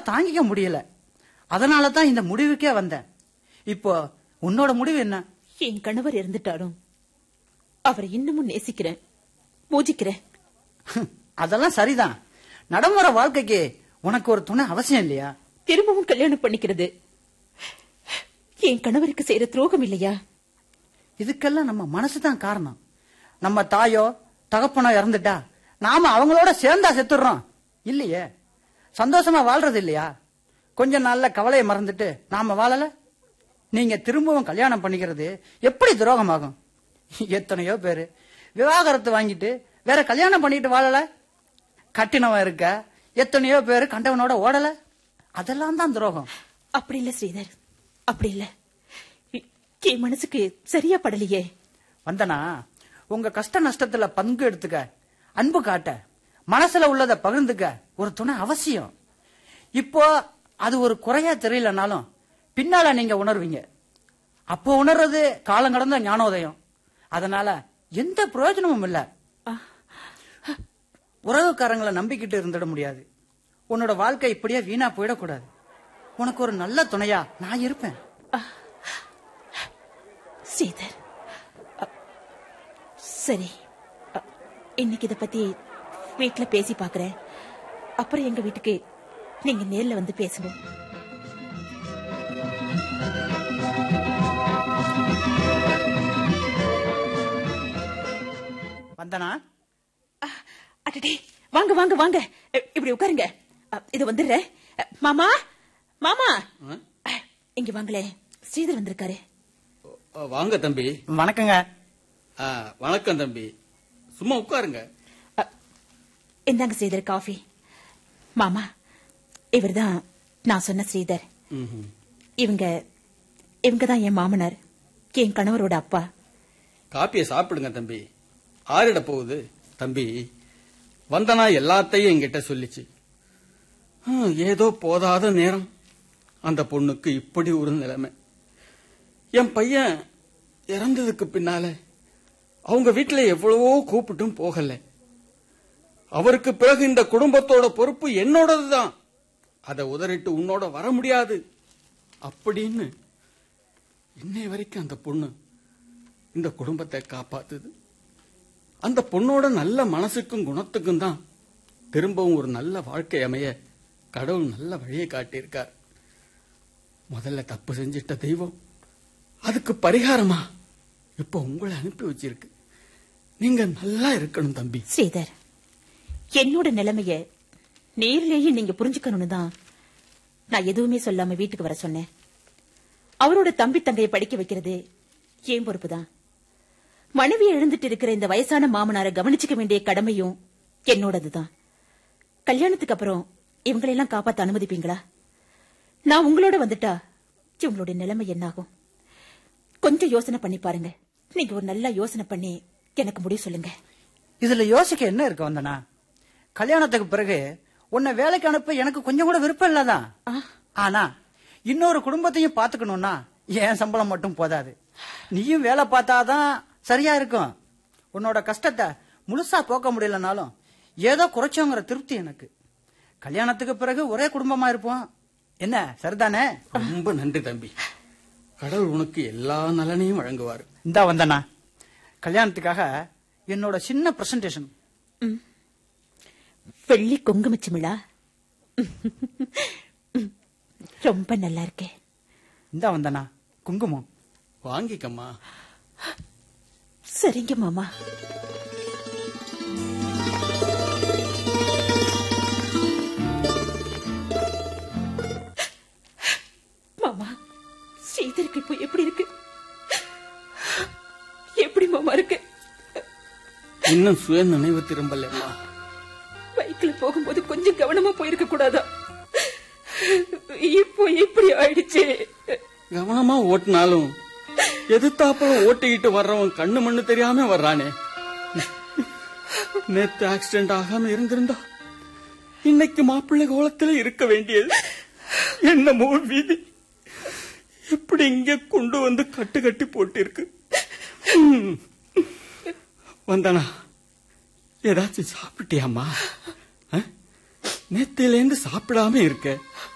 தாங்கிக்க முடியல அதனால தான் இந்த முடிவுக்கே வந்தேன் இப்போ உன்னோட முடிவு என்ன என் கணவர் இறந்துட்டாலும் அவரை இன்னமும் நேசிக்கிறேன் பூஜிக்கிறேன் அதெல்லாம் சரிதான் நடைமுறை வாழ்க்கைக்கு உனக்கு ஒரு துணை அவசியம் இல்லையா திரும்பவும் கல்யாணம் பண்ணிக்கிறது என் கணவருக்கு செய்யற துரோகம் இல்லையா இதுக்கெல்லாம் நம்ம மனசு தான் காரணம் நம்ம தாயோ தகப்பனோ இறந்துட்டா நாம அவங்களோட சேர்ந்தா செத்துடுறோம் இல்லையே சந்தோஷமா வாழ்றது இல்லையா கொஞ்ச நாள்ல கவலையை மறந்துட்டு நாம வாழல நீங்க திரும்பவும் கல்யாணம் பண்ணிக்கிறது எப்படி துரோகமாகும் எத்தனையோ பேரு விவாகரத்து வாங்கிட்டு வேற கல்யாணம் பண்ணிட்டு வாழல கட்டினவன் இருக்க எத்தனையோ பேரு கண்டவனோட ஓடல அதெல்லாம் தான் துரோகம் அப்படி இல்ல ஸ்ரீதர் அப்படி இல்ல எ- என் மனசுக்கு சரியா படலையே வந்தனா உங்க கஷ்ட நஷ்டத்துல பங்கு எடுத்துக்க அன்பு காட்ட மனசுல உள்ளத பகிர்ந்துக்க ஒரு துணை அவசியம் இப்போ அது ஒரு குறையா தெரியலனாலும் பின்னால நீங்க உணர்வீங்க அப்போ உணர்றது காலம் கடந்த ஞானோதயம் அதனால எந்த பிரயோஜனமும் இல்ல உறவுக்காரங்களை நம்பிக்கிட்டு இருந்துட முடியாது உன்னோட வாழ்க்கை இப்படியே வீணா போயிடக்கூடாது உனக்கு ஒரு நல்ல துணையா நான் இருப்பேன் ஸ்ரீதர் அ, சரி அ, இன்னைக்கு இத பத்தி வீட்ல பேசி பாக்குறேன் அப்புறம் எங்க வீட்டுக்கு நீங்க நேர்ல வந்து பேசணும் வந்தனா அ, அடடே வாங்க வாங்க வாங்க அ, இப்படி உட்காருங்க அ, இது வந்துடுறேன் அ, மாமா மாமா அ, இங்க வாங்களே ஸ்ரீதர் வந்திருக்காரு ஓ, வாங்க தம்பி வணக்கங்க ஆ, வணக்கம் தம்பி சும்மா உட்காருங்க அ, இந்தாங்க ஸ்ரீதர் காஃபி மாமா இவர்தான் நான் சொன்ன ஸ்ரீதர் ம்ஹும். இவங்க இவங்க தான் என் மாமனார் என் கணவரோட அப்பா காப்பியை சாப்பிடுங்க தம்பி ஆறிட போகுது தம்பி வந்தனா எல்லாத்தையும் என்கிட்ட சொல்லிச்சு ஹம், ஏதோ போதாத நேரம் அந்த பொண்ணுக்கு இப்படி ஒரு நிலைமை என் பையன் இறந்ததுக்கு பின்னால அவங்க வீட்டுல எவ்வளவோ கூப்பிட்டும் போகல அவருக்கு பிறகு இந்த குடும்பத்தோட பொறுப்பு என்னோடதுதான் அதை உதறிட்டு உன்னோட வர முடியாது அப்படின்னு இன்னை வரைக்கும் அந்த பொண்ணு இந்த குடும்பத்தை காப்பாத்துது அந்த பொண்ணோட நல்ல மனசுக்கும் குணத்துக்கும் தான் திரும்பவும் ஒரு நல்ல வாழ்க்கை அமைய கடவுள் நல்ல வழியை காட்டியிருக்கார் முதல்ல தப்பு செஞ்சிட்ட தெய்வம் அதுக்கு பரிகாரமா இப்ப உங்களை அனுப்பி வச்சிருக்கு நீங்க நல்லா இருக்கணும் தம்பி ஸ்ரீதர் என்னோட நிலைமைய நேர்லயே நீங்க புரிஞ்சுக்கணும்னு தான் நான் எதுவுமே சொல்லாம வீட்டுக்கு வர சொன்னேன் அவரோட தம்பி தங்கையை படிக்க வைக்கிறது ஏன் பொறுப்பு தான் மனைவி எழுந்துட்டு இருக்கிற இந்த வயசான மாமனாரை கவனிச்சுக்க வேண்டிய கடமையும் என்னோடதுதான் கல்யாணத்துக்கு அப்புறம் இவங்களெல்லாம் காப்பாத்த அனுமதிப்பீங்களா நான் உங்களோட வந்துட்டா இவங்களோட நிலைமை என்னாகும் கொஞ்சம் யோசனை பண்ணி பாருங்க நீங்க ஒரு நல்லா யோசனை பண்ணி எனக்கு முடிவு சொல்லுங்க இதுல யோசிக்க என்ன இருக்கு வந்தனா கல்யாணத்துக்கு பிறகு உன்னை வேலைக்கு அனுப்ப எனக்கு கொஞ்சம் கூட விருப்பம் இல்லதான் ஆ. ஆனா இன்னொரு குடும்பத்தையும் பாத்துக்கணும்னா என் சம்பளம் மட்டும் போதாது நீயும் வேலை பார்த்தாதான் சரியா இருக்கும் உன்னோட கஷ்டத்தை முழுசா போக்க முடியலனாலும் ஏதோ குறைச்சோங்கிற திருப்தி எனக்கு கல்யாணத்துக்கு பிறகு ஒரே குடும்பமா இருப்போம் என்ன சரிதானே ரொம்ப நன்றி தம்பி கடவுள் உனக்கு எல்லா நலனையும் வழங்குவார் இந்தா வந்தனா கல்யாணத்துக்காக என்னோட சின்ன பிரசன்டேஷன் வெள்ளி குங்குமச்சிமிழா ரொம்ப நல்லா இருக்கே இந்தா வந்தனா குங்குமம் வாங்கிக்கம்மா சரிங்க மாமா மாமா ஸ்ரீதருக்கு இப்போ எப்படி இருக்கு எப்படி மாமா இருக்கு இன்னும் சுய நினைவு திரும்பலம்மா பைக்ல போகும்போது கொஞ்சம் கவனமா போயிருக்க கூடாதா இப்போ இப்படி ஆயிடுச்சு கவனமா ஓட்டினாலும் எதிர்த்தாப்புல ஓட்டிக்கிட்டு வர்றவன் கண்ணு மண்ணு தெரியாம வர்றானே நேத்து ஆக்சிடென்ட் ஆகாம இருந்திருந்தா இன்னைக்கு மாப்பிள்ளை கோலத்துல இருக்க வேண்டியது என்னமோ விதி எப்படி இங்க கொண்டு வந்து கட்டு கட்டி போட்டிருக்கு ம். வந்தனா ஏதாச்சும் சாப்பிட்டியாம்மா நேத்தில இருந்து சாப்பிடாம இருக்க